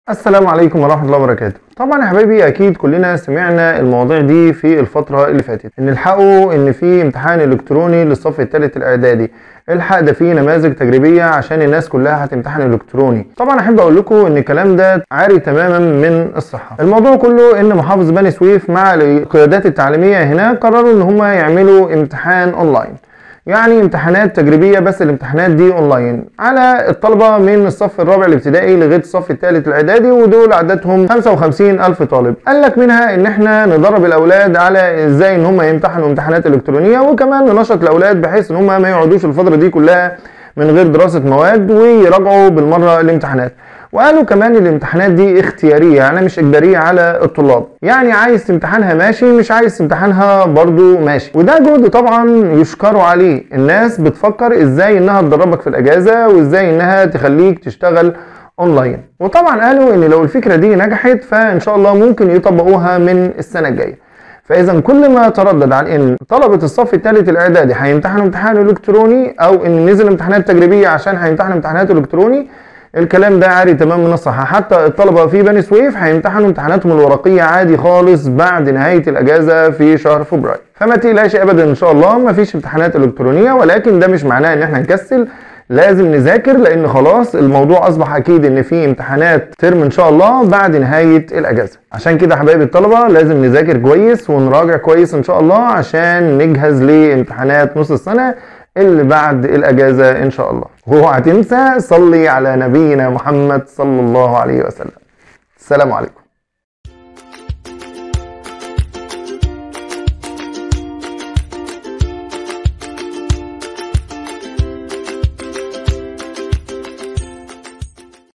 السلام عليكم ورحمة الله وبركاته طبعا يا حبايبي اكيد كلنا سمعنا المواضيع دي في الفترة اللي فاتت ان الحقوا ان في امتحان الكتروني للصف الثالث الاعدادي الحق ده فيه نماذج تجريبية عشان الناس كلها هتمتحن الكتروني طبعا احب اقول لكم ان الكلام ده عاري تماما من الصحة الموضوع كله ان محافظ بني سويف مع القيادات التعليمية هناك قرروا ان هم يعملوا امتحان اونلاين يعني امتحانات تجريبية بس الامتحانات دي اونلاين على الطلبة من الصف الرابع الابتدائي لغاية الصف الثالث الاعدادي ودول عددهم 55 الف طالب قال لك منها ان احنا ندرب الاولاد على ازاي ان هم يمتحنوا امتحانات الكترونية وكمان ننشط الاولاد بحيث ان هم ما يقعدوش الفترة دي كلها من غير دراسة مواد ويراجعوا بالمرة الامتحانات وقالوا كمان الامتحانات دي اختيارية يعني مش اجبارية على الطلاب يعني عايز تمتحنها ماشي مش عايز تمتحنها برضو ماشي وده جهد طبعا يشكروا عليه الناس بتفكر ازاي انها تدربك في الاجازة وازاي انها تخليك تشتغل اونلاين وطبعا قالوا ان لو الفكرة دي نجحت فان شاء الله ممكن يطبقوها من السنة الجاية فاذا كل ما تردد عن ان طلبه الصف الثالث الاعدادي هيمتحنوا امتحان الكتروني او ان نزل امتحانات تجريبيه عشان هيمتحنوا امتحانات الكتروني الكلام ده عادي تمام من الصحة حتى الطلبة في بني سويف هيمتحنوا امتحاناتهم الورقية عادي خالص بعد نهاية الأجازة في شهر فبراير فما تقلقش أبدا إن شاء الله مفيش امتحانات إلكترونية ولكن ده مش معناه إن احنا نكسل لازم نذاكر لان خلاص الموضوع اصبح اكيد ان في امتحانات ترم ان شاء الله بعد نهايه الاجازه عشان كده حبايب الطلبه لازم نذاكر كويس ونراجع كويس ان شاء الله عشان نجهز لامتحانات نص السنه اللي بعد الاجازه ان شاء الله واوعى تنسى صلي على نبينا محمد صلى الله عليه وسلم السلام عليكم